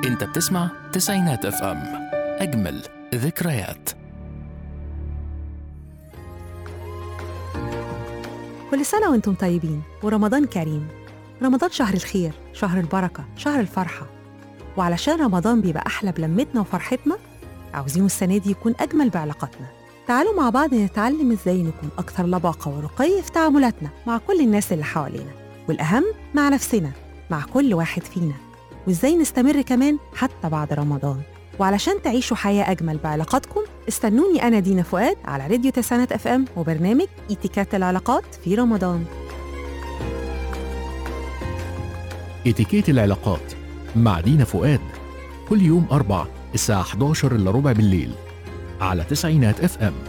انت بتسمع تسعينات اف ام اجمل ذكريات كل سنة وانتم طيبين ورمضان كريم رمضان شهر الخير شهر البركة شهر الفرحة وعلشان رمضان بيبقى أحلى بلمتنا وفرحتنا عاوزينه السنة دي يكون أجمل بعلاقاتنا تعالوا مع بعض نتعلم إزاي نكون أكثر لباقة ورقي في تعاملاتنا مع كل الناس اللي حوالينا والأهم مع نفسنا مع كل واحد فينا وإزاي نستمر كمان حتى بعد رمضان وعلشان تعيشوا حياة أجمل بعلاقاتكم استنوني أنا دينا فؤاد على راديو تسعينات اف ام وبرنامج اتيكات العلاقات في رمضان اتيكيت العلاقات مع دينا فؤاد كل يوم أربع الساعة 11 إلا ربع بالليل على تسعينات اف ام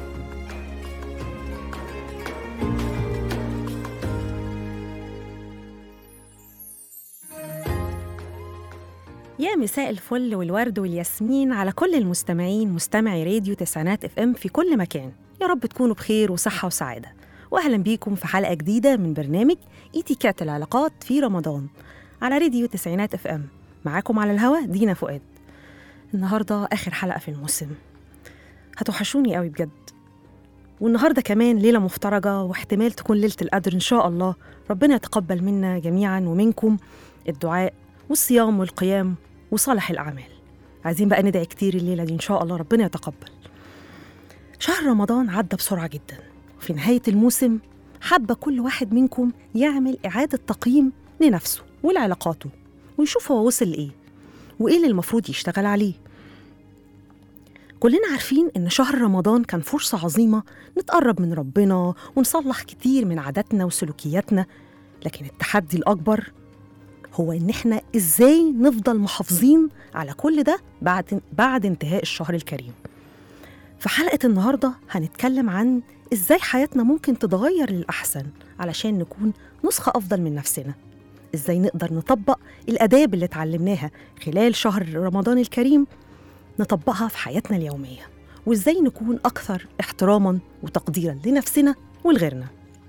يا مساء الفل والورد والياسمين على كل المستمعين مستمعي راديو تسعينات اف ام في كل مكان يا رب تكونوا بخير وصحة وسعادة واهلا بيكم في حلقة جديدة من برنامج اتيكات العلاقات في رمضان على راديو تسعينات اف ام معاكم على الهوا دينا فؤاد النهاردة آخر حلقة في الموسم هتوحشوني قوي بجد والنهاردة كمان ليلة مفترجة واحتمال تكون ليلة القدر إن شاء الله ربنا يتقبل منا جميعا ومنكم الدعاء والصيام والقيام وصالح الأعمال عايزين بقى ندعي كتير الليلة دي إن شاء الله ربنا يتقبل شهر رمضان عدى بسرعة جدا في نهاية الموسم حابة كل واحد منكم يعمل إعادة تقييم لنفسه ولعلاقاته ويشوف هو وصل لإيه وإيه اللي المفروض يشتغل عليه كلنا عارفين إن شهر رمضان كان فرصة عظيمة نتقرب من ربنا ونصلح كتير من عاداتنا وسلوكياتنا لكن التحدي الأكبر هو إن إحنا إزاي نفضل محافظين على كل ده بعد بعد انتهاء الشهر الكريم. في حلقة النهاردة هنتكلم عن إزاي حياتنا ممكن تتغير للأحسن علشان نكون نسخة أفضل من نفسنا. إزاي نقدر نطبق الآداب اللي اتعلمناها خلال شهر رمضان الكريم نطبقها في حياتنا اليومية. وإزاي نكون أكثر احتراما وتقديرا لنفسنا ولغيرنا.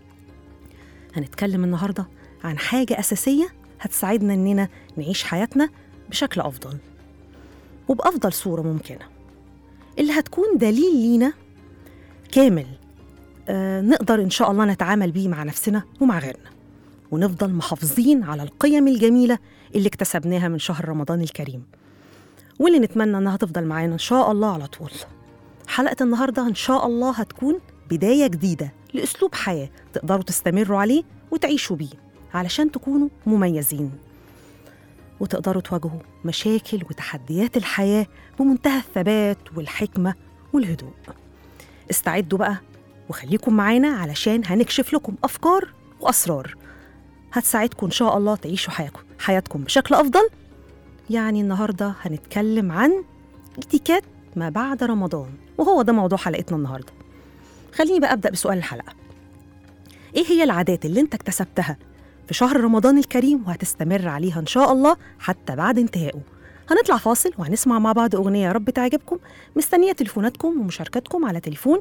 هنتكلم النهارده عن حاجة أساسية هتساعدنا إننا نعيش حياتنا بشكل أفضل وبأفضل صورة ممكنة اللي هتكون دليل لينا كامل آه نقدر إن شاء الله نتعامل بيه مع نفسنا ومع غيرنا ونفضل محافظين على القيم الجميلة اللي اكتسبناها من شهر رمضان الكريم واللي نتمنى إنها تفضل معانا إن شاء الله على طول حلقة النهاردة إن شاء الله هتكون بداية جديدة لأسلوب حياة تقدروا تستمروا عليه وتعيشوا بيه علشان تكونوا مميزين وتقدروا تواجهوا مشاكل وتحديات الحياة بمنتهى الثبات والحكمة والهدوء استعدوا بقى وخليكم معانا علشان هنكشف لكم أفكار وأسرار هتساعدكم إن شاء الله تعيشوا حياتكم حياتكم بشكل أفضل يعني النهاردة هنتكلم عن اتيكات ما بعد رمضان وهو ده موضوع حلقتنا النهاردة خليني بقى أبدأ بسؤال الحلقة إيه هي العادات اللي أنت اكتسبتها في شهر رمضان الكريم وهتستمر عليها إن شاء الله حتى بعد انتهائه هنطلع فاصل وهنسمع مع بعض أغنية يا رب تعجبكم مستنية تليفوناتكم ومشاركتكم على تليفون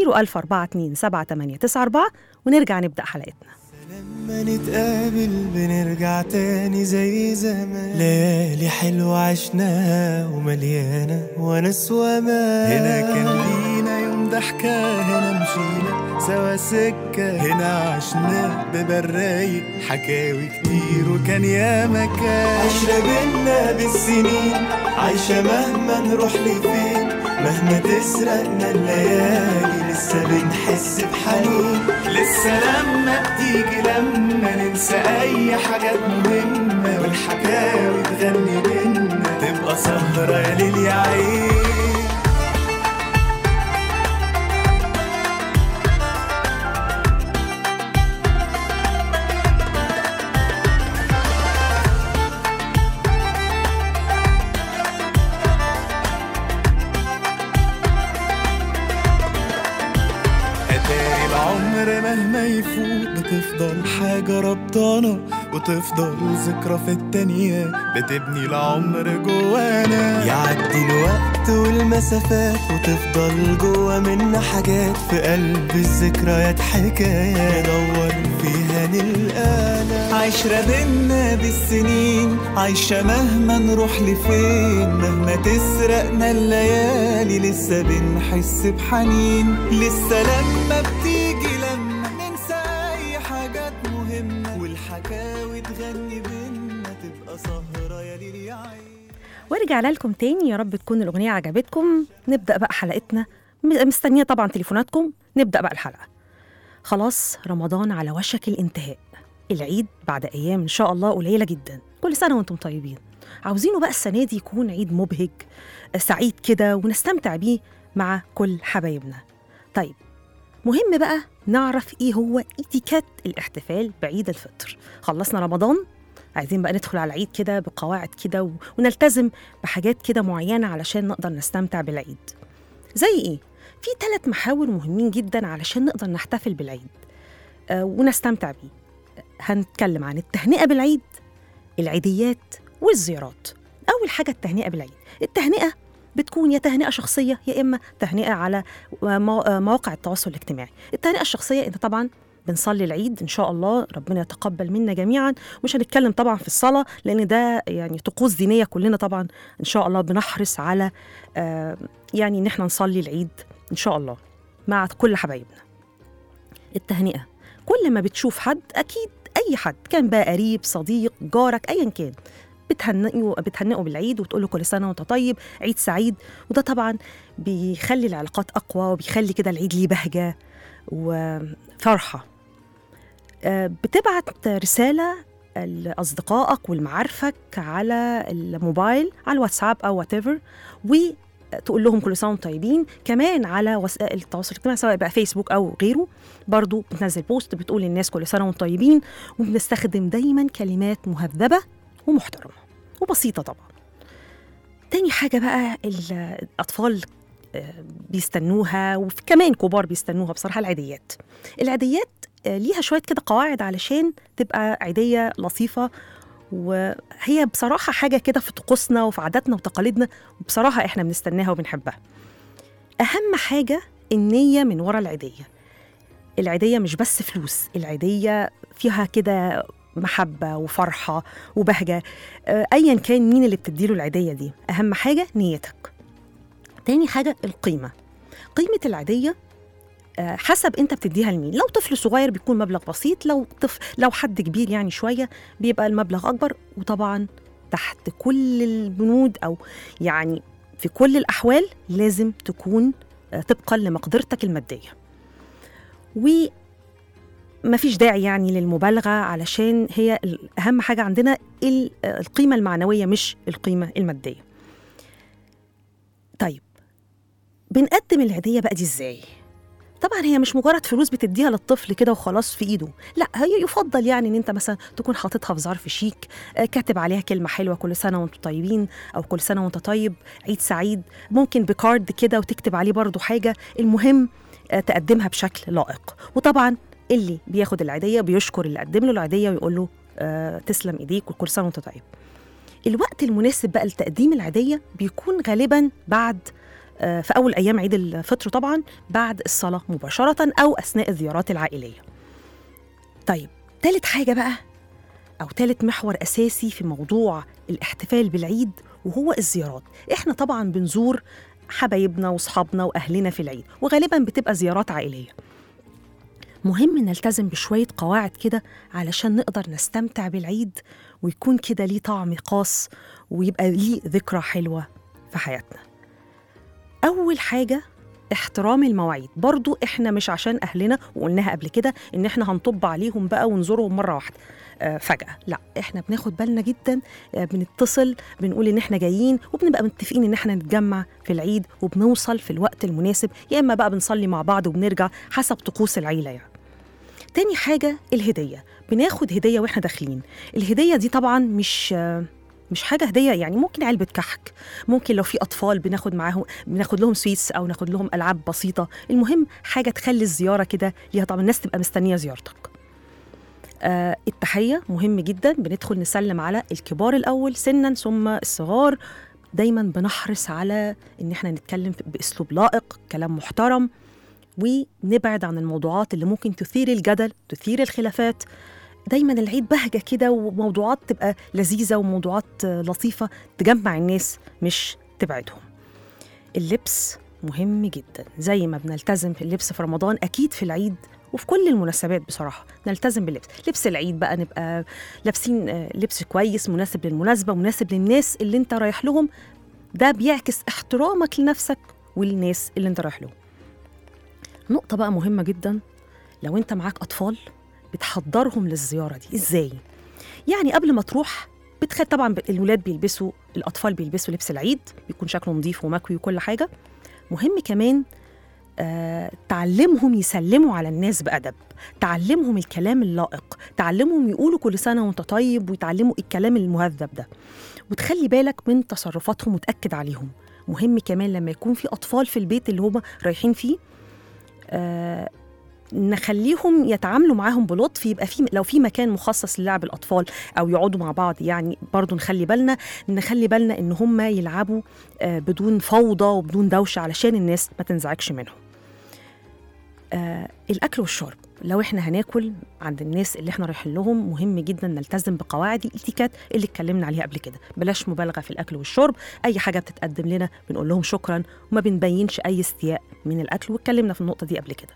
004278894 ونرجع نبدأ حلقتنا لما نتقابل بنرجع تاني زي زمان ليالي حلوة عشناها ومليانة ونس ومان هنا كان لينا يوم ضحكة هنا مشينا سوا سكة هنا عشنا ببرايق حكاوي كتير وكان يا مكان عشرة بينا بالسنين عايشة مهما نروح لفين مهما تسرقنا الليالي لسه بنحس بحنين لسه لما بتيجي لما ننسى اي حاجات مهمة والحكاوي تغني بينا تبقى سهرة يا ليل يا عين أتاري العمر مهما يفوت بتفضل حاجة ربطانة وتفضل ذكرى في التانية بتبني العمر جوانا يعدي الوقت والمسافات وتفضل جوا منا حاجات في قلب الذكريات حكاية ندور فيها نلقانا عشرة بينا بالسنين عايشة مهما نروح لفين مهما تسرقنا الليالي لسه بنحس بحنين لسه لما بتيجي لما ننسى أي حاجات مهمة والحكاوي تغني بينا تبقى سهرة يا ليل يا عين ورجعنا لكم تاني يا رب تكون الأغنية عجبتكم نبدأ بقى حلقتنا م- مستنية طبعا تليفوناتكم نبدأ بقى الحلقة خلاص رمضان على وشك الانتهاء العيد بعد أيام إن شاء الله قليلة جدا كل سنة وانتم طيبين عاوزينه بقى السنة دي يكون عيد مبهج آه، سعيد كده ونستمتع بيه مع كل حبايبنا طيب مهم بقى نعرف ايه هو اتيكيت الاحتفال بعيد الفطر خلصنا رمضان عايزين بقى ندخل على العيد كده بقواعد كده و- ونلتزم بحاجات كده معينة علشان نقدر نستمتع بالعيد زي ايه؟ في ثلاث محاور مهمين جدا علشان نقدر نحتفل بالعيد آه ونستمتع بيه هنتكلم عن التهنئة بالعيد العيديات والزيارات أول حاجة التهنئة بالعيد التهنئة بتكون يا تهنئة شخصية يا إما تهنئة على مو- مواقع التواصل الاجتماعي التهنئة الشخصية أنت طبعا بنصلي العيد إن شاء الله ربنا يتقبل منا جميعا مش هنتكلم طبعا في الصلاة لأن ده يعني طقوس دينية كلنا طبعا إن شاء الله بنحرص على آه يعني إن احنا نصلي العيد إن شاء الله مع كل حبايبنا التهنئة كل ما بتشوف حد أكيد أي حد كان بقى قريب صديق جارك أيا كان بتهنئه بتهنئه بالعيد وتقول له كل سنه وانت طيب عيد سعيد وده طبعا بيخلي العلاقات اقوى وبيخلي كده العيد ليه بهجه وفرحه آه، بتبعت رساله لاصدقائك ولمعارفك على الموبايل على الواتساب او وات ايفر وتقول لهم كل سنه وانتم طيبين كمان على وسائل التواصل الاجتماعي سواء بقى فيسبوك او غيره برضو بتنزل بوست بتقول للناس كل سنه وانتم طيبين وبنستخدم دايما كلمات مهذبه ومحترمه وبسيطه طبعا تاني حاجه بقى ال- الاطفال آه، بيستنوها وكمان كبار بيستنوها بصراحه العيديات العيديات آه، ليها شويه كده قواعد علشان تبقى عيديه لطيفه وهي بصراحه حاجه كده في طقوسنا وفي عاداتنا وتقاليدنا وبصراحه احنا بنستناها وبنحبها اهم حاجه النيه من ورا العيديه العيديه مش بس فلوس العيديه فيها كده محبه وفرحه وبهجه آه، ايا كان مين اللي بتديله العيديه دي اهم حاجه نيتك تاني حاجه القيمه قيمه العيديه آه، حسب انت بتديها لمين لو طفل صغير بيكون مبلغ بسيط لو طفل لو حد كبير يعني شويه بيبقى المبلغ اكبر وطبعا تحت كل البنود او يعني في كل الاحوال لازم تكون آه، طبقا لمقدرتك الماديه و مفيش داعي يعني للمبالغه علشان هي ال- اهم حاجه عندنا ال- آه، القيمه المعنويه مش القيمه الماديه طيب بنقدم الهديه بقى دي ازاي طبعا هي مش مجرد فلوس بتديها للطفل كده وخلاص في ايده لا هي يفضل يعني ان انت مثلا تكون حاططها في ظرف شيك آه، كاتب عليها كلمه حلوه كل سنه وانتم طيبين او كل سنه وانت طيب عيد سعيد ممكن بكارد كده وتكتب عليه برضو حاجه المهم آه، تقدمها بشكل لائق وطبعا اللي بياخد العيديه بيشكر اللي قدم له العيديه ويقول له آه تسلم ايديك وكل سنه وانت طيب الوقت المناسب بقى لتقديم العيديه بيكون غالبا بعد آه، في أول أيام عيد الفطر طبعا بعد الصلاة مباشرة أو أثناء الزيارات العائلية طيب تالت حاجة بقى أو تالت محور أساسي في موضوع الاحتفال بالعيد وهو الزيارات إحنا طبعا بنزور حبايبنا وصحابنا وأهلنا في العيد وغالبا بتبقى زيارات عائلية مهم نلتزم بشوية قواعد كده علشان نقدر نستمتع بالعيد ويكون كده ليه طعم خاص ويبقى ليه ذكرى حلوة في حياتنا أول حاجة احترام المواعيد برضو احنا مش عشان اهلنا وقلناها قبل كده ان احنا هنطب عليهم بقى ونزورهم مره واحده آه فجاه لا احنا بناخد بالنا جدا آه بنتصل بنقول ان احنا جايين وبنبقى متفقين ان احنا نتجمع في العيد وبنوصل في الوقت المناسب يا اما بقى بنصلي مع بعض وبنرجع حسب طقوس العيله يعني تاني حاجة الهدية بناخد هدية واحنا داخلين الهدية دي طبعا مش آه، مش حاجة هدية يعني ممكن علبة كحك ممكن لو في أطفال بناخد معاهم بناخد لهم سويتس أو ناخد لهم ألعاب بسيطة المهم حاجة تخلي الزيارة كده ليها طبعا الناس تبقى مستنية زيارتك آه التحية مهم جدا بندخل نسلم على الكبار الأول سنا ثم الصغار دايما بنحرص على ان احنا نتكلم باسلوب لائق كلام محترم ونبعد عن الموضوعات اللي ممكن تثير الجدل تثير الخلافات دايما العيد بهجة كده وموضوعات تبقى لذيذة وموضوعات آه، لطيفة تجمع الناس مش تبعدهم اللبس مهم جدا زي ما بنلتزم في اللبس في رمضان أكيد في العيد وفي كل المناسبات بصراحة نلتزم باللبس لبس العيد بقى نبقى لابسين آه، لبس كويس مناسب للمناسبة مناسب للناس اللي انت رايح لهم ده بيعكس احترامك لنفسك وللناس اللي انت رايح لهم نقطة بقى مهمة جدا لو انت معاك أطفال بتحضرهم للزيارة دي ازاي؟ يعني قبل ما تروح بتخيل طبعا الولاد بيلبسوا الأطفال بيلبسوا لبس العيد بيكون شكله نظيف ومكوي وكل حاجة مهم كمان آه، تعلمهم يسلموا على الناس بأدب تعلمهم الكلام اللائق تعلمهم يقولوا كل سنة وانت طيب ويتعلموا الكلام المهذب ده وتخلي بالك من تصرفاتهم وتأكد عليهم مهم كمان لما يكون في أطفال في البيت اللي هم رايحين فيه آه نخليهم يتعاملوا معاهم بلطف يبقى في لو في مكان مخصص للعب الاطفال او يقعدوا مع بعض يعني برضو نخلي بالنا نخلي بالنا ان هم يلعبوا آه بدون فوضى وبدون دوشه علشان الناس ما تنزعجش منهم آه الاكل والشرب لو احنا هناكل عند الناس اللي احنا رايحين لهم مهم جدا نلتزم بقواعد الاتيكيت اللي اتكلمنا عليها قبل كده بلاش مبالغه في الاكل والشرب اي حاجه بتتقدم لنا بنقول لهم شكرا وما بنبينش اي استياء من الاكل واتكلمنا في النقطه دي قبل كده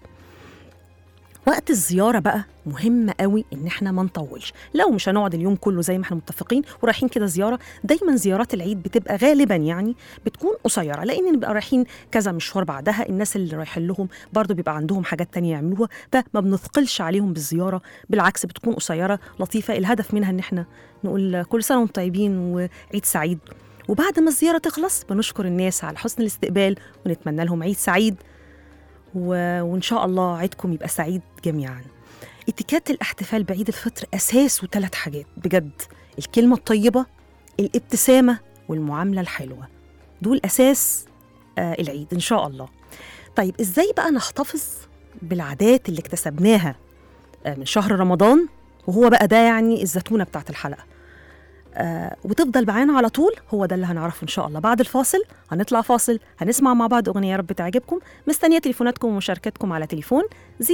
وقت الزيارة بقى مهم قوي إن إحنا ما نطولش، لو مش هنقعد اليوم كله زي ما إحنا متفقين ورايحين كده زيارة، دايما زيارات العيد بتبقى غالبا يعني بتكون قصيرة، لأن نبقى رايحين كذا مشوار بعدها، الناس اللي رايحين لهم برضه بيبقى عندهم حاجات تانية يعملوها، فما بنثقلش عليهم بالزيارة، بالعكس بتكون قصيرة لطيفة، الهدف منها إن إحنا نقول كل سنة وأنتم طيبين وعيد سعيد. وبعد ما الزيارة تخلص بنشكر الناس على حسن الاستقبال ونتمنى لهم عيد سعيد و... وإن شاء الله عيدكم يبقى سعيد جميعا اتكات الاحتفال بعيد الفطر أساسه ثلاث حاجات بجد الكلمة الطيبة الابتسامة والمعاملة الحلوة دول أساس آه العيد إن شاء الله طيب إزاي بقى نحتفظ بالعادات اللي اكتسبناها آه من شهر رمضان وهو بقى ده يعني الزتونة بتاعت الحلقة آه وتفضل معانا على طول هو ده اللي هنعرفه ان شاء الله بعد الفاصل هنطلع فاصل هنسمع مع بعض اغنيه يا رب تعجبكم مستنيه تليفوناتكم ومشاركتكم على تليفون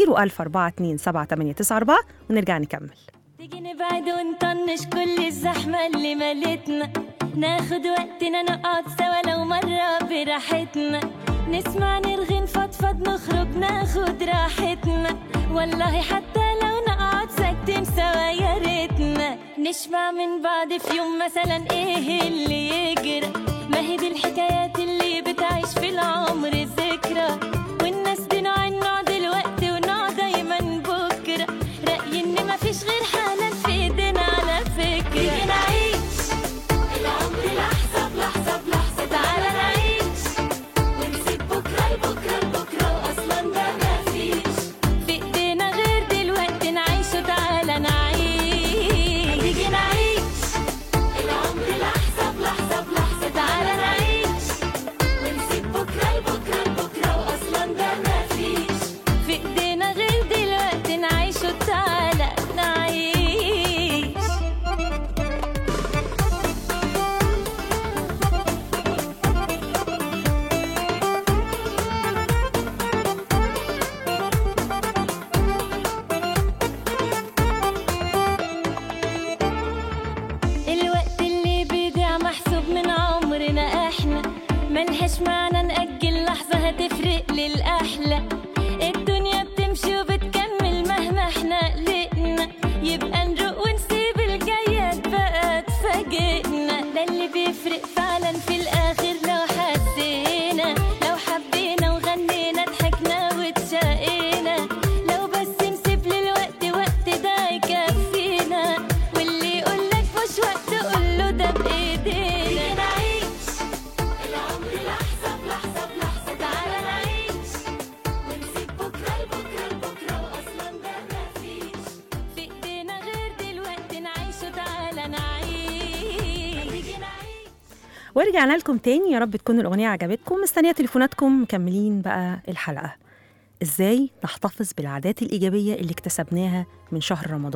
004278994 ونرجع نكمل تيجي نبعد ونطنش كل الزحمة اللي ملتنا ناخد وقتنا نقعد سوا لو مرة براحتنا نسمع نرغي نفضفض نخرج ناخد راحتنا والله حتى لو نقعد ساكتين سوا يا ريتنا نشبع من بعض في يوم مثلا ايه اللي يجرى ما هي دي الحكايات اللي بتعيش في العمر ذكرى والناس دي نوع النوع دلوقتي ونوع دايما بكرة رأيي ان مفيش غير حنان في ايدينا على فكرة تيجي نعيش العمر لحظة بلحظة بلحظة تعالى نعيش ونسيب بكرة لبكرة لبكرة وأصلا ده مفيش في ايدينا غير دلوقتي نعيش وتعالى نعيش تيجي نعيش العمر لحظة بلحظة بلحظة تعالى نعيش ونسيب بكرة لبكرة لبكرة وأصلا ده مفيش في ايدينا غير دلوقتي نعيش وتعالى نعيش الوقت اللي بيضيع محسوب من عمرنا احنا ملهاش معنى نأجل لحظة هتفرق للأحلى الدنيا بتمشي وبتكمل مهما احنا قلقنا يبقى نروق ونسيب الجايات بقى تفاجئنا ده اللي بيفرق فعلا في الآخر لو حسينا لو حبينا وغنينا ضحكنا واتشقينا لو بس نسيب للوقت وقت ده يكفينا واللي يقولك مش وقت قوله ده بإيدينا نعيش العمر لحظة بلحظة بلحظة تعالى نعيش ونسيب بكرة لبكرة لبكرة وأصلا ده مفيش في إيدينا غير دلوقتي نعيش وتعالى نعيش تيجي نعيش ورجعنا لكم تاني يا رب تكون الأغنية عجبتكم مستنية تليفوناتكم مكملين بقى الحلقة إزاي نحتفظ بالعادات الإيجابية اللي اكتسبناها من شهر رمضان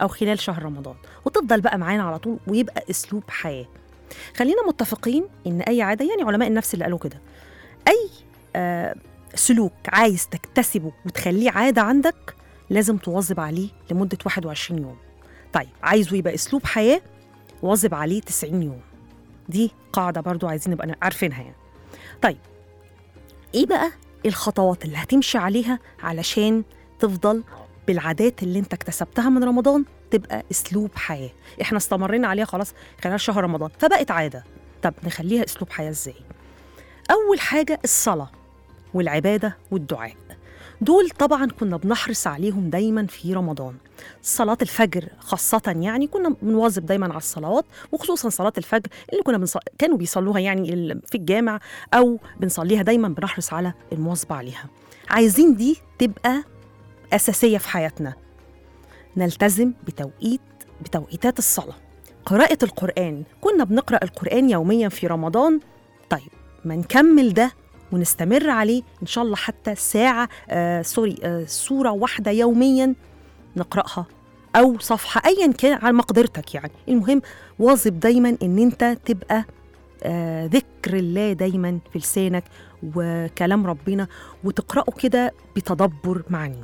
او خلال شهر رمضان وتفضل بقى معانا على طول ويبقى اسلوب حياه خلينا متفقين ان اي عاده يعني علماء النفس اللي قالوا كده اي آه سلوك عايز تكتسبه وتخليه عاده عندك لازم تواظب عليه لمده 21 يوم طيب عايزه يبقى اسلوب حياه واظب عليه 90 يوم دي قاعده برضو عايزين نبقى عارفينها يعني طيب ايه بقى الخطوات اللي هتمشي عليها علشان تفضل بالعادات اللي انت اكتسبتها من رمضان تبقى اسلوب حياه احنا استمرينا عليها خلاص خلال شهر رمضان فبقت عاده طب نخليها اسلوب حياه ازاي اول حاجه الصلاه والعباده والدعاء دول طبعا كنا بنحرص عليهم دايما في رمضان صلاة الفجر خاصة يعني كنا بنواظب دايما على الصلوات وخصوصا صلاة الفجر اللي كنا بنص... كانوا بيصلوها يعني ال- في الجامع أو بنصليها دايما بنحرص على المواظبة عليها عايزين دي تبقى أساسية في حياتنا نلتزم بتوقيت بتوقيتات الصلاة قراءة القرآن كنا بنقرأ القرآن يوميا في رمضان طيب ما نكمل ده ونستمر عليه إن شاء الله حتى ساعة آه سوري آه سورة واحدة يوميا نقرأها أو صفحة أيا كان على مقدرتك يعني المهم واظب دايما إن أنت تبقى آه ذكر الله دايما في لسانك وكلام ربنا وتقرأه كده بتدبر معني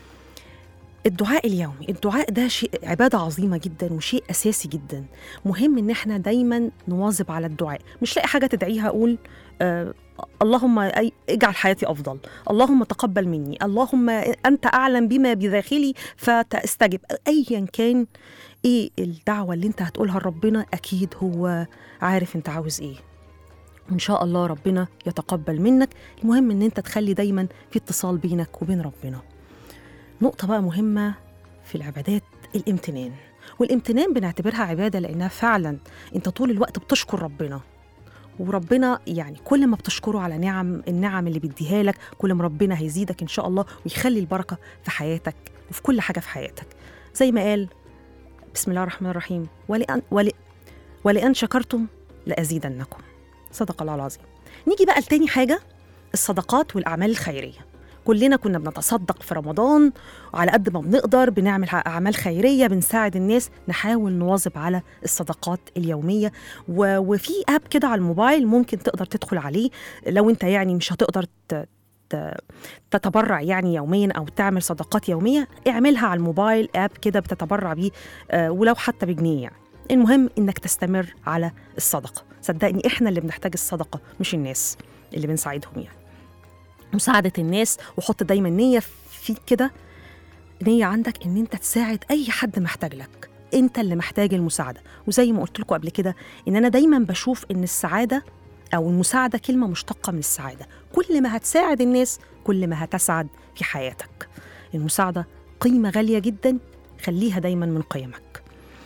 الدعاء اليومي الدعاء ده شيء عبادة عظيمة جدا وشيء أساسي جدا مهم إن احنا دايما نواظب على الدعاء مش لاقي حاجة تدعيها أقول آه اللهم أي- اجعل حياتي أفضل اللهم تقبل مني اللهم أنت أعلم بما بداخلي فتستجب أيا كان إيه الدعوة اللي أنت هتقولها لربنا أكيد هو عارف أنت عاوز إيه وإن شاء الله ربنا يتقبل منك المهم إن أنت تخلي دايما في اتصال بينك وبين ربنا نقطة بقى مهمة في العبادات الامتنان والامتنان بنعتبرها عبادة لأنها فعلا أنت طول الوقت بتشكر ربنا وربنا يعني كل ما بتشكره على نعم النعم اللي بيديها لك كل ما ربنا هيزيدك إن شاء الله ويخلي البركة في حياتك وفي كل حاجة في حياتك زي ما قال بسم الله الرحمن الرحيم ولأن, ول ولأن شكرتم لأزيدنكم صدق الله العظيم نيجي بقى لتاني حاجة الصدقات والأعمال الخيرية كلنا كنا بنتصدق في رمضان وعلى قد ما بنقدر بنعمل أعمال خيرية بنساعد الناس نحاول نواظب على الصدقات اليومية و... وفي أب كده على الموبايل ممكن تقدر تدخل عليه لو أنت يعني مش هتقدر ت... ت- تتبرع يعني يوميا او تعمل صدقات يوميه اعملها على الموبايل اب كده بتتبرع بيه آه، ولو حتى بجنيه يعني المهم انك تستمر على الصدقه صدقني احنا اللي بنحتاج الصدقه مش الناس اللي بنساعدهم يعني مساعده الناس وحط دايما نيه فيك كده نيه عندك ان انت تساعد اي حد محتاج لك انت اللي محتاج المساعده وزي ما قلت لكم قبل كده ان انا دايما بشوف ان السعاده او المساعده كلمه مشتقه من السعاده كل ما هتساعد الناس كل ما هتسعد في حياتك المساعده قيمه غاليه جدا خليها دايما من قيمك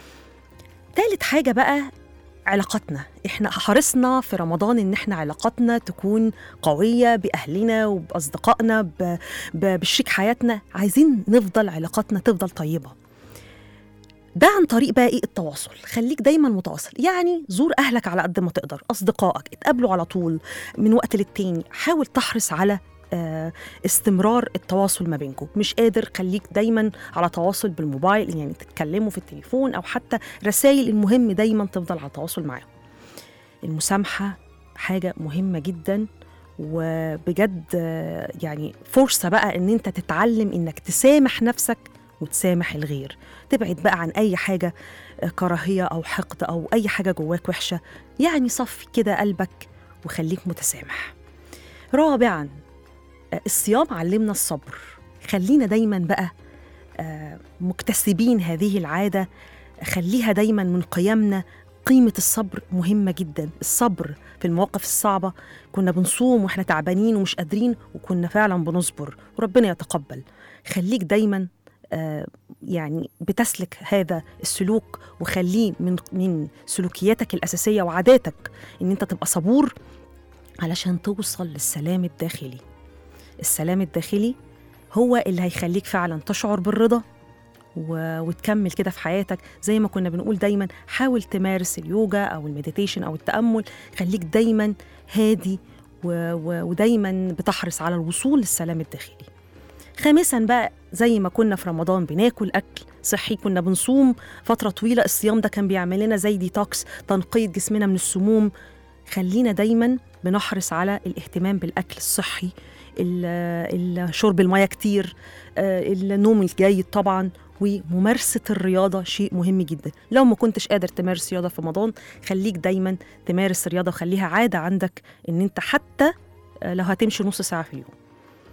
تالت حاجه بقى علاقاتنا احنا حرصنا في رمضان ان احنا علاقاتنا تكون قويه باهلنا وباصدقائنا ب... ب... بشريك حياتنا عايزين نفضل علاقاتنا تفضل طيبه ده عن طريق بقى ايه التواصل خليك دايما متواصل يعني زور اهلك على قد ما تقدر اصدقائك اتقابلوا على طول من وقت للتاني حاول تحرص على آه، استمرار التواصل ما بينكم مش قادر خليك دايما على تواصل بالموبايل يعني تتكلموا في التليفون او حتى رسائل المهم دايما تفضل على تواصل معاهم المسامحه حاجه مهمه جدا وبجد آه، يعني فرصه بقى ان انت تتعلم انك تسامح نفسك وتسامح الغير تبعد بقى عن اي حاجه آه، كراهيه او حقد او اي حاجه جواك وحشه يعني صفي كده قلبك وخليك متسامح رابعا آه، الصيام علمنا الصبر خلينا دايما بقى آه، مكتسبين هذه العاده خليها دايما من قيمنا قيمة الصبر مهمة جدا الصبر في المواقف الصعبة كنا بنصوم واحنا تعبانين ومش قادرين وكنا فعلا بنصبر وربنا يتقبل خليك دايما آه، يعني بتسلك هذا السلوك وخليه من من سلوكياتك الأساسية وعاداتك إن أنت تبقى صبور علشان توصل للسلام الداخلي السلام الداخلي هو اللي هيخليك فعلا تشعر بالرضا و... وتكمل كده في حياتك زي ما كنا بنقول دايما حاول تمارس اليوجا او المديتيشن او التامل خليك دايما هادي و... و... ودايما بتحرص على الوصول للسلام الداخلي خامسا بقى زي ما كنا في رمضان بناكل اكل صحي كنا بنصوم فترة طويلة الصيام ده كان بيعمل لنا زي ديتوكس تنقية جسمنا من السموم خلينا دايما بنحرص على الاهتمام بالأكل الصحي ال- ال- شرب المياه كتير آه، النوم الجيد طبعا وممارسة الرياضة شيء مهم جدا لو ما كنتش قادر تمارس رياضة في رمضان خليك دايما تمارس الرياضة وخليها عادة عندك ان انت حتى آه، لو هتمشي نص ساعة في اليوم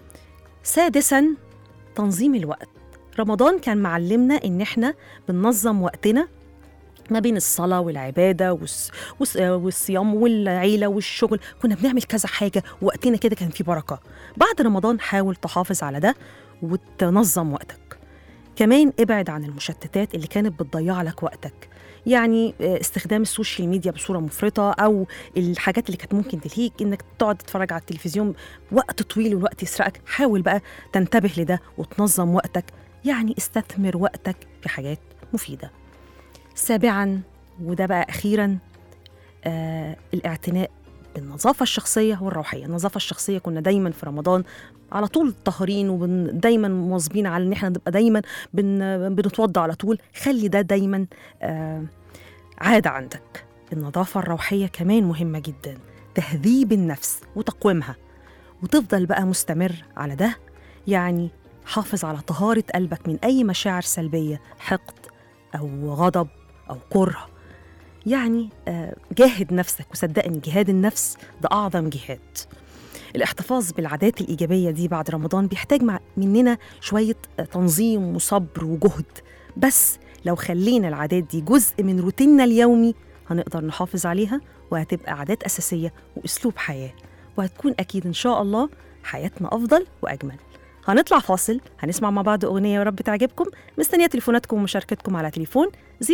سادسا تنظيم الوقت رمضان كان معلمنا ان احنا بننظم وقتنا ما بين الصلاة والعبادة والس... والس... والصيام والعيلة والشغل كنا بنعمل كذا حاجة وقتنا كده كان فيه بركة بعد رمضان حاول تحافظ على ده وتنظم وقتك كمان ابعد عن المشتتات اللي كانت بتضيع لك وقتك يعني آه، استخدام السوشيال ميديا بصورة مفرطة أو الحاجات اللي كانت ممكن تلهيك إنك تقعد تتفرج على التلفزيون وقت طويل والوقت يسرقك حاول بقى تنتبه لده وتنظم وقتك يعني استثمر وقتك في حاجات مفيدة سابعا وده بقى أخيرا آه الاعتناء بالنظافة الشخصية والروحية النظافة الشخصية كنا دايما في رمضان على طول طاهرين ودايما مواظبين على ان احنا نبقى دايما بن بنتوضى على طول خلي ده دايما آه عادة عندك النظافة الروحية كمان مهمة جدا تهذيب النفس وتقويمها وتفضل بقى مستمر على ده يعني حافظ على طهارة قلبك من أي مشاعر سلبية حقد أو غضب أو كره يعني آه، جاهد نفسك وصدقني جهاد النفس ده أعظم جهاد الاحتفاظ بالعادات الإيجابية دي بعد رمضان بيحتاج مع مننا شوية آه، تنظيم وصبر وجهد بس لو خلينا العادات دي جزء من روتيننا اليومي هنقدر نحافظ عليها وهتبقى عادات أساسية وأسلوب حياة وهتكون أكيد إن شاء الله حياتنا أفضل وأجمل هنطلع فاصل هنسمع مع بعض أغنية يا رب تعجبكم مستنية تليفوناتكم ومشاركتكم على تليفون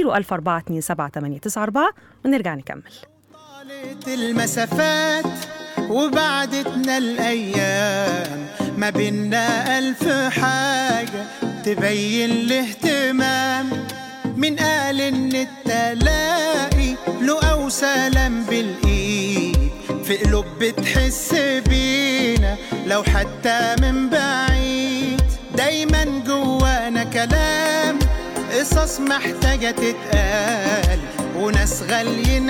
004278994 ونرجع نكمل طالت المسافات وبعدتنا الأيام ما بينا ألف حاجة تبين الاهتمام من قال إن التلاقي له أو سلام بالإيد في قلوب بتحس بينا لو حتى من بعيد دايما جوانا كلام قصص محتاجة تتقال وناس غاليين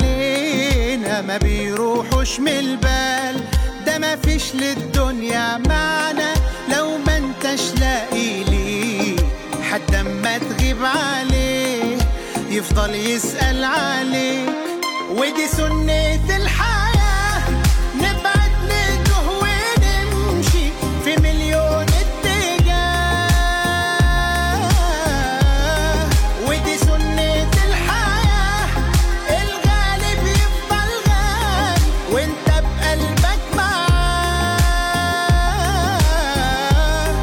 علينا ما بيروحوش من البال ده ما فيش للدنيا معنى لو ما انتش لاقي ليه حد اما تغيب عليه يفضل يسأل عليك ودي سنة الحياة نبعد نتوه ونمشي في مليون اتجاه ودي سنة الحياة الغالب يفضل غالي وانت بقلبك معاه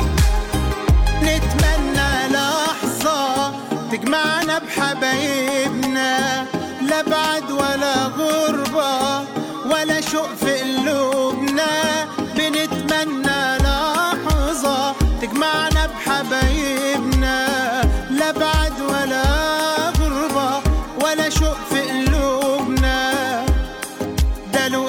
نتمنى لحظة تجمعنا بحبايبنا لا بعد ولا غربة ولا شوق في قلوبنا بنتمنى لحظة تجمعنا بحبايبنا لا بعد ولا غربة ولا شوق في قلوبنا ده لو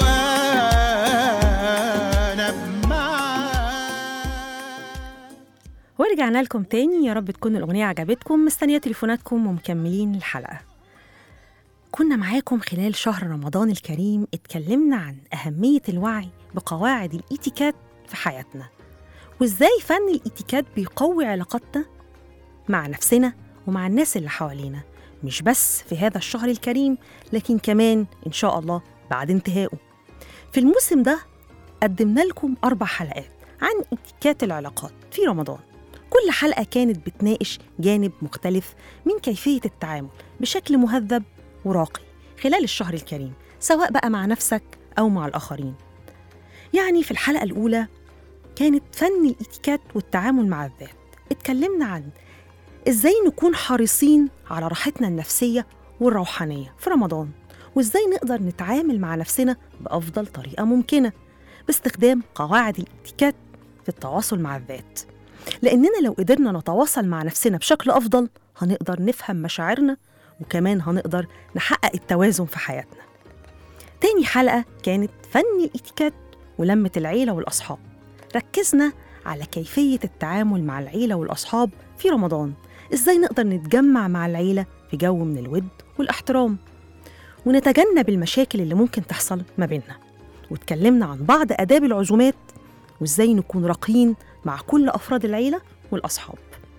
أنا معاك ورجعنا لكم تاني يا رب تكون الأغنية عجبتكم مستنية تليفوناتكم ومكملين الحلقة كنا معاكم خلال شهر رمضان الكريم اتكلمنا عن أهمية الوعي بقواعد الإيتيكات في حياتنا وإزاي فن الإيتيكات بيقوي علاقاتنا مع نفسنا ومع الناس اللي حوالينا مش بس في هذا الشهر الكريم لكن كمان إن شاء الله بعد انتهائه في الموسم ده قدمنا لكم أربع حلقات عن اتيكات العلاقات في رمضان كل حلقة كانت بتناقش جانب مختلف من كيفية التعامل بشكل مهذب وراقي خلال الشهر الكريم سواء بقى مع نفسك أو مع الآخرين يعني في الحلقة الأولى كانت فن الاتيكات والتعامل مع الذات اتكلمنا عن ازاي نكون حريصين على راحتنا النفسية والروحانية في رمضان وازاي نقدر نتعامل مع نفسنا بأفضل طريقة ممكنة باستخدام قواعد الاتيكات في التواصل مع الذات لأننا لو قدرنا نتواصل مع نفسنا بشكل أفضل هنقدر نفهم مشاعرنا وكمان هنقدر نحقق التوازن في حياتنا تاني حلقة كانت فن الاتيكات ولمة العيلة والأصحاب ركزنا على كيفية التعامل مع العيلة والأصحاب في رمضان إزاي نقدر نتجمع مع العيلة في جو من الود والاحترام ونتجنب المشاكل اللي ممكن تحصل ما بيننا واتكلمنا عن بعض آداب العزومات وإزاي نكون راقيين مع كل أفراد العيلة والأصحاب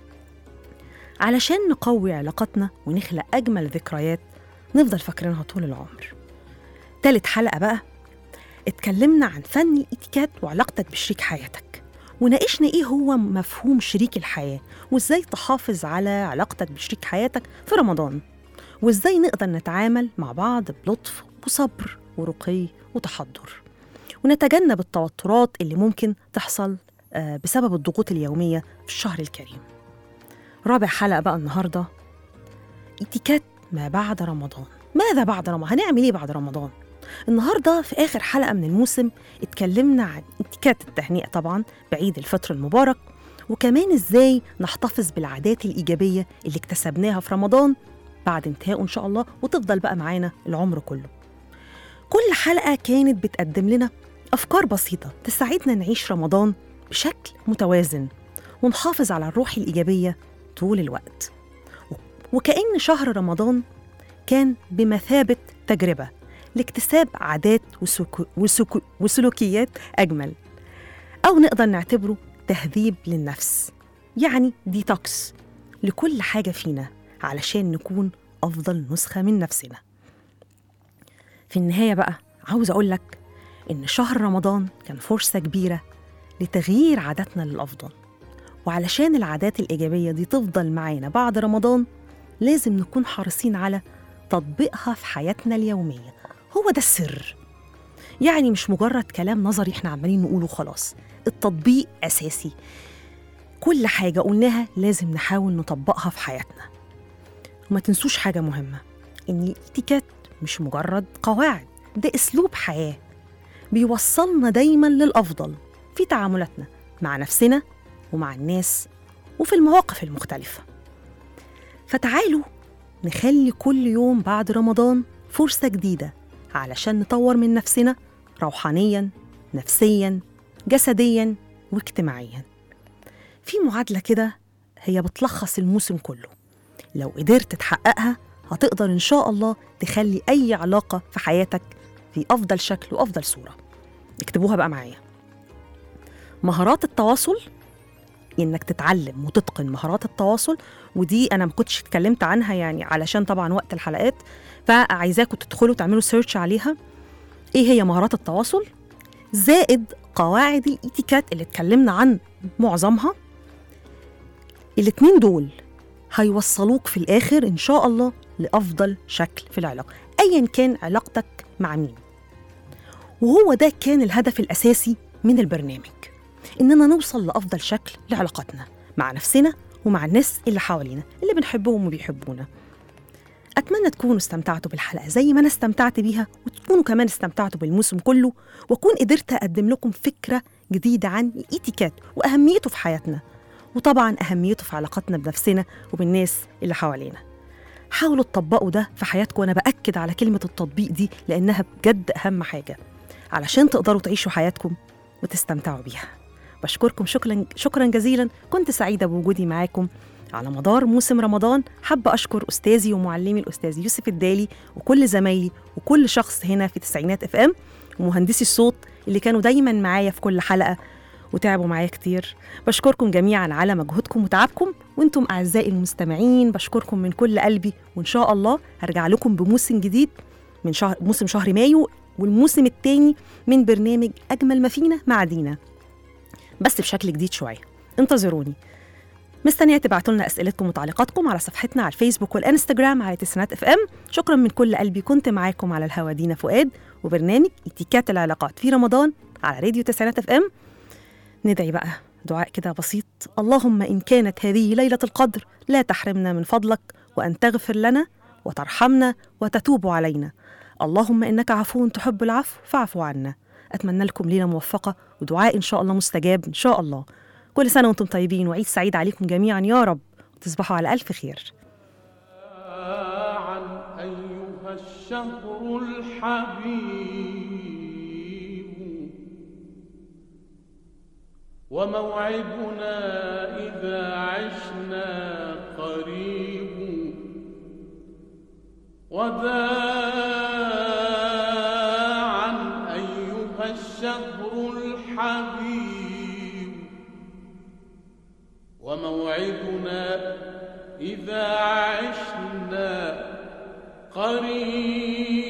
علشان نقوي علاقتنا ونخلق أجمل ذكريات نفضل فاكرينها طول العمر تالت حلقة بقى اتكلمنا عن فن الاتيكيت وعلاقتك بشريك حياتك وناقشنا ايه هو مفهوم شريك الحياة وازاي تحافظ على علاقتك بشريك حياتك في رمضان وازاي نقدر نتعامل مع بعض بلطف وصبر ورقي وتحضر ونتجنب التوترات اللي ممكن تحصل آه، بسبب الضغوط اليومية في الشهر الكريم رابع حلقة بقى النهاردة اتيكيت ما بعد رمضان ماذا بعد رمضان؟ هنعمل ايه بعد رمضان؟ النهارده في اخر حلقه من الموسم اتكلمنا عن اتيكيت التهنئه طبعا بعيد الفطر المبارك وكمان ازاي نحتفظ بالعادات الايجابيه اللي اكتسبناها في رمضان بعد انتهائه ان شاء الله وتفضل بقى معانا العمر كله. كل حلقه كانت بتقدم لنا افكار بسيطه تساعدنا نعيش رمضان بشكل متوازن ونحافظ على الروح الايجابيه طول الوقت. وكأن شهر رمضان كان بمثابة تجربة لاكتساب عادات وسكو وسكو وسلوكيات أجمل أو نقدر نعتبره تهذيب للنفس يعني ديتوكس لكل حاجة فينا علشان نكون أفضل نسخة من نفسنا في النهاية بقى عاوز أقول لك إن شهر رمضان كان فرصة كبيرة لتغيير عاداتنا للأفضل وعلشان العادات الإيجابية دي تفضل معانا بعد رمضان لازم نكون حريصين على تطبيقها في حياتنا اليومية هو ده السر يعني مش مجرد كلام نظري احنا عمالين نقوله خلاص التطبيق أساسي كل حاجة قلناها لازم نحاول نطبقها في حياتنا وما تنسوش حاجة مهمة إن الاتيكيت مش مجرد قواعد ده أسلوب حياة بيوصلنا دايما للأفضل في تعاملاتنا مع نفسنا ومع الناس وفي المواقف المختلفة فتعالوا نخلي كل يوم بعد رمضان فرصة جديدة علشان نطور من نفسنا روحانيا نفسيا جسديا واجتماعيا في معادلة كده هي بتلخص الموسم كله لو قدرت تحققها هتقدر إن شاء الله تخلي أي علاقة في حياتك في أفضل شكل وأفضل صورة اكتبوها بقى معايا مهارات التواصل انك تتعلم وتتقن مهارات التواصل ودي انا ما كنتش اتكلمت عنها يعني علشان طبعا وقت الحلقات فعايزاكم تدخلوا تعملوا سيرش عليها ايه هي مهارات التواصل زائد قواعد الاتيكيت اللي اتكلمنا عن معظمها الاتنين دول هيوصلوك في الاخر ان شاء الله لافضل شكل في العلاقه ايا كان علاقتك مع مين وهو ده كان الهدف الاساسي من البرنامج إننا نوصل لأفضل شكل لعلاقتنا مع نفسنا ومع الناس اللي حوالينا اللي بنحبهم وبيحبونا أتمنى تكونوا استمتعتوا بالحلقة زي ما أنا استمتعت بيها وتكونوا كمان استمتعتوا بالموسم كله وأكون قدرت أقدم لكم فكرة جديدة عن الإتيكيت وأهميته في حياتنا وطبعا أهميته في علاقتنا بنفسنا وبالناس اللي حوالينا حاولوا تطبقوا ده في حياتكم وأنا بأكد على كلمة التطبيق دي لأنها بجد أهم حاجة علشان تقدروا تعيشوا حياتكم وتستمتعوا بيها بشكركم شكرا شكرا جزيلا كنت سعيده بوجودي معاكم على مدار موسم رمضان حابة أشكر أستاذي ومعلمي الأستاذ يوسف الدالي وكل زمايلي وكل شخص هنا في تسعينات اف ام ومهندسي الصوت اللي كانوا دايما معايا في كل حلقة وتعبوا معايا كتير بشكركم جميعا على مجهودكم وتعبكم وانتم أعزائي المستمعين بشكركم من كل قلبي وإن شاء الله هرجع لكم بموسم جديد من شهر موسم شهر مايو والموسم الثاني من برنامج أجمل ما فينا مع دينا بس بشكل جديد شويه انتظروني مستنية تبعتوا لنا أسئلتكم وتعليقاتكم على صفحتنا على الفيسبوك والإنستجرام على تسعينات اف ام شكرا من كل قلبي كنت معاكم على الهوا دينا فؤاد وبرنامج اتيكات العلاقات في رمضان على راديو تسعينات اف ام ندعي بقى دعاء كده بسيط اللهم إن كانت هذه ليلة القدر لا تحرمنا من فضلك وأن تغفر لنا وترحمنا وتتوب علينا اللهم إنك عفو تحب العفو فاعف عنا أتمنى لكم ليلة موفقة ودعاء إن شاء الله مستجاب إن شاء الله كل سنة وأنتم طيبين وعيد سعيد عليكم جميعا يا رب وتصبحوا على ألف خير عن أيها الشهر الحبيب وموعدنا إذا عشنا قريب وداعا أيها الشهر الحبيب وموعدنا إذا عشنا قريب